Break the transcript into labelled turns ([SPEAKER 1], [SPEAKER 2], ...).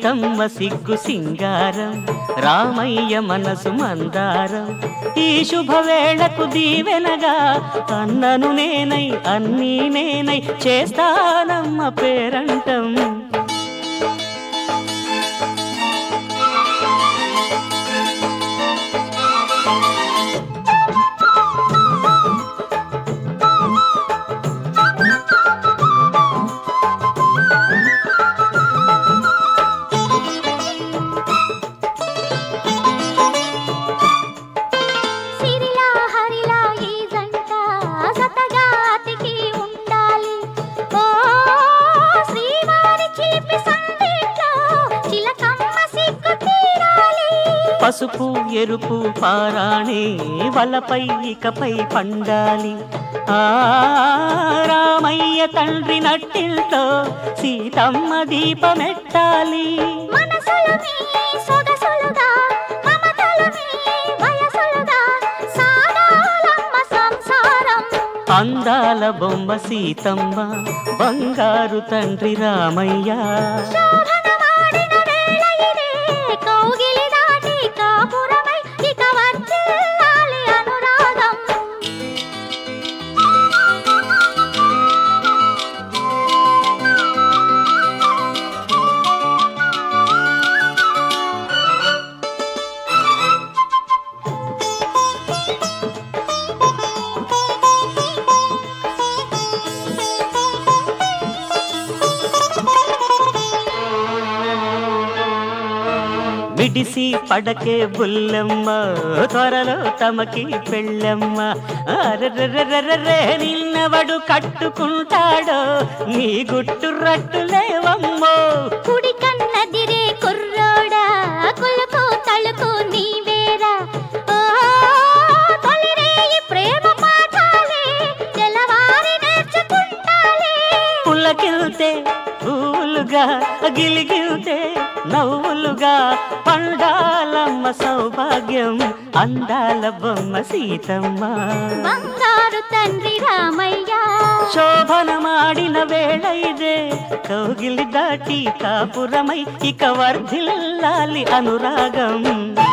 [SPEAKER 1] సీతమ్మ సిగ్గు సింగారం రామయ్య మనసు మందారం ఈ శుభవేళకు దీవెనగా అన్నను నేనై అన్నీ నేనై చేస్తానమ్మ పేరంటం
[SPEAKER 2] సిరిలా హరిలా ఈ జంట సతగా అతికి ఉండాలి ఓ శ్రీవారి చిలిపి సందిట్లో చిలకమ్మ సిగ్గు తీరాలి
[SPEAKER 1] పసుపు ఎరుపు పారాణి వలపై ఇకపై పండాలి ఆ రామయ్య తండ్రి నట్టిల్తో సీతమ్మ దీపమెట్టాలి
[SPEAKER 2] మనసులని సొగసులుగా మమతలని వయసులుగా సాగాలమ్మ సంసారం
[SPEAKER 1] అందాల బొమ్మ సీతమ్మ బంగారు తండ్రి రామయ్య
[SPEAKER 2] శోభనమాడిన వేళ ఇదే కౌగిలి దాటి కాపురమై ఇక వర్ధిల్లాలి అనురాగం
[SPEAKER 1] మిడిసి పడకే బుల్లెమ్మ త్వరలో తమకి పెళ్ళమ్మ అరెరెరెరెరె నిన్నవడు కట్టుకుంటాడో నీ గుట్టు రట్టులేవమ్మో
[SPEAKER 2] కుడి కన్నదిరే కుర్రోడా కులుకు తలుకు నీవేరా ఓ తొలిరేయి ప్రేమ పాఠాలే తెల్లవారి నేర్చుకుంటాలే
[SPEAKER 1] పుల్లకిల్తే పూలుగా గిలిగిల్తే నవ్వులుగా పండాలమ్మ సౌభాగ్యం అందాల బొమ్మ సీతమ్మ
[SPEAKER 2] బంగారు తండ్రి రామయ్య
[SPEAKER 1] శోభనమాడిన వేళ ఇదే కౌగిలి దాటి కాపురమై ఇక వర్ధిల్లాలి అనురాగం